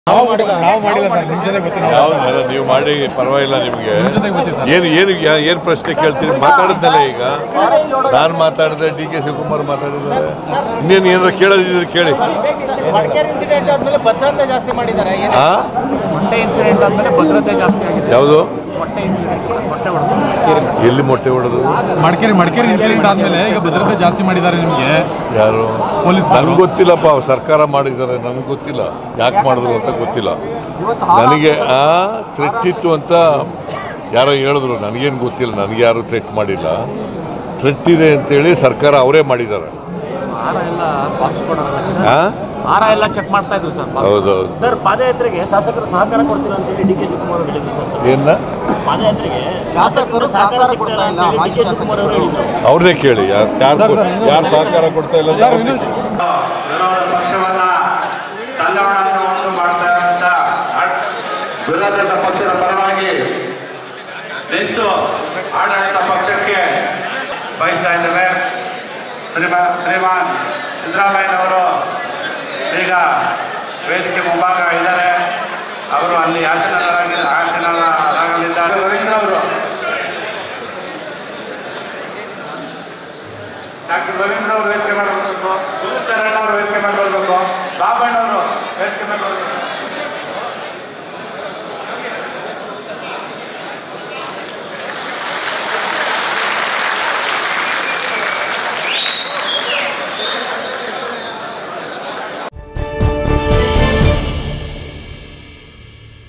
ನಾವು ಮಾಡಿಲ್ಲ ನಾವು ಮಾಡಿಲ್ಲ ಸರ್ ನಿಮ್ಮ ಜೊತೆ ಗೊತ್ತಿಲ್ಲ ಯಾವ್ದು ನೀವು ಮಾಡಿ ಪರವಾಗಿಲ್ಲ ನಿಮಗೆ ನಿಮ್ಮ ಜೊತೆ ಗೊತ್ತಿಲ್ಲ ಏನು ಏನು ಯಾ- ಏನು ಪ್ರಶ್ನೆ ಕೇಳ್ತೀರಿ ಮಾತಾಡಿದ್ನಲ್ಲ ಈಗ ನಾನು ಮಾತಾಡಿದೆ ಡಿ ಕೆ ಶಿವಕುಮಾರ್ ಮಾತಾಡಿದ್ದಾರೆ ಇನ್ನೇನು ಏನಾದ್ರು ಕೇಳೋದಿದ್ರೆ ಕೇಳಿ ಮಡಿಕೇರಿ ಇನ್ಸಿಡೆಂಟ್ ಆದ್ಮೇಲೆ ಭದ್ರತೆ ಜಾಸ್ತಿ ಮಾಡಿದ್ದಾರೆ ಏನ್ ಆ ಮೊಟ್ಟೆ ಇನ್ಸಿಡೆಂಟ್ ಆದ್ಮೇಲೆ ಭದ್ರತೆ ಜಾಸ್ತಿ ಆಗಿದೆ ಯಾವುದು ಮೊಟ್ಟೆ ಇನ್ಸಿಡೆಂಟ್ ಮೊಟ್ಟೆ ಹೊಡೆದು ಎಲ್ಲಿ ಮೊಟ್ಟೆ ಹೊಡೆದು ಮಡಿಕೇರಿ ಮಡಿಕೇರಿ ಇನ್ಸಿಡೆಂಟ್ ಆದ್ಮೇಲೆ ಈಗ ಭದ್ರತೆ ಜಾಸ್ತಿ ಮಾಡಿದ್ದಾರೆ ನಿಮಗೆ ಯಾರು ಪೊಲೀಸ್ ನನಗೆ ಗೊತ್ತಿಲ್ಲಪ್ಪ ಅವ್ರು ಸರ್ಕಾರ ಮಾಡಿದ್ದಾರೆ ನನಗೆ ಗೊತ್ತಿಲ್ಲ ಯಾಕೆ ಮಾಡಿದ್ರು ಅಂತ ಗೊತ್ತಿಲ್ಲ ನನಗೆ ಆ ಥ್ರೆಟ್ ಇತ್ತು ಅಂತ ಯಾರೋ ಹೇಳಿದ್ರು ನನಗೇನು ಗೊತ್ತಿಲ್ಲ ನನಗೆ ಯಾರು ಥ್ರೆಟ್ ಮಾಡಿಲ್ಲ ಥ್ರೆಟ್ ಇದೆ ಅಂತೇಳಿ ಸರ್ಕಾರ ಅವರೇ ಮಾಡಿದ್ದಾರೆ ಆಹಾರ ಎಲ್ಲ ಬಾಕ್ಸ್ ಕೊಡೋದಲ್ಲ ಆ ಆಹಾರ ಎಲ್ಲ ಚೆಕ್ ಮಾಡ್ತಾ ಇದ್ರು ಸರ್ ಹೌದೌದು ಸರ್ ಪಾದಯಾತ್ರೆಗೆ ಶಾಸಕರು ಸಹಕಾರ ಕೊಡ್ತೀರಾ ಅಂತ ಹೇಳಿ ಡಿ ಕೆ ಶಿವಕುಮಾರ್ ಅವರು ಹೇಳಿದ್ರು ಸರ್ ಏನ ಪಾದಯಾತ್ರೆಗೆ ಶಾಸಕರು ಸಹಕಾರ ಕೊಡ್ತಾ ಇಲ್ಲ ಡಿ ಕೆ ಶಿವಕುಮಾರ್ ಅವರು ಹೇಳಿದ್ರು ಅವ್ರನ್ನೇ ಕೇಳಿ ಯಾರು ಯಾರು ಯಾರು ಸಹಕಾರ ಕೊಡ್ತಾ ಇಲ್ಲ ಅಂತ ಅವ್ರನ್ನೇ ಕೇಳಿ. ವಿರೋಧ ಪಕ್ಷವನ್ನ ಚಂದವಣವನ್ನು ಉಂಟು ಮಾಡ್ತಾ ಇರುವಂತ ವಿರೋಧ ಪಕ್ಷದ ಪರವಾಗಿ ನಿಂತು ಆಡಳಿತ ಪಕ್ಷಕ್ಕೆ ಬಯಸ್ತಾ ಇದ್ದೇವೆ ಶ್ರೀಮಾ ಶ್ರೀಮಾನ್ ಸಿದ್ದರಾಮಯ್ಯನವರು ಈಗ ವೇದಿಕೆ ಮುಂಭಾಗ ಇದ್ದಾರೆ ಅವರು ಅಲ್ಲಿ ಆಸನರಾಗಿ ಆಸನರಾಗಲಿದ್ದಾರೆ ರವೀಂದ್ರ ಅವರು ಡಾಕ್ಟರ್ ರವೀಂದ್ರ ಅವರು ವೇದಿಕೆ ಮಾಡಬೇಕು ಗುರುಚರಣ್ ಅವರು ವೇದಿಕೆ ಮಾಡಬೇಕು ಬಾಬಣ್ಣವರು ವೇದಿಕೆ ಮಾಡಬೇಕು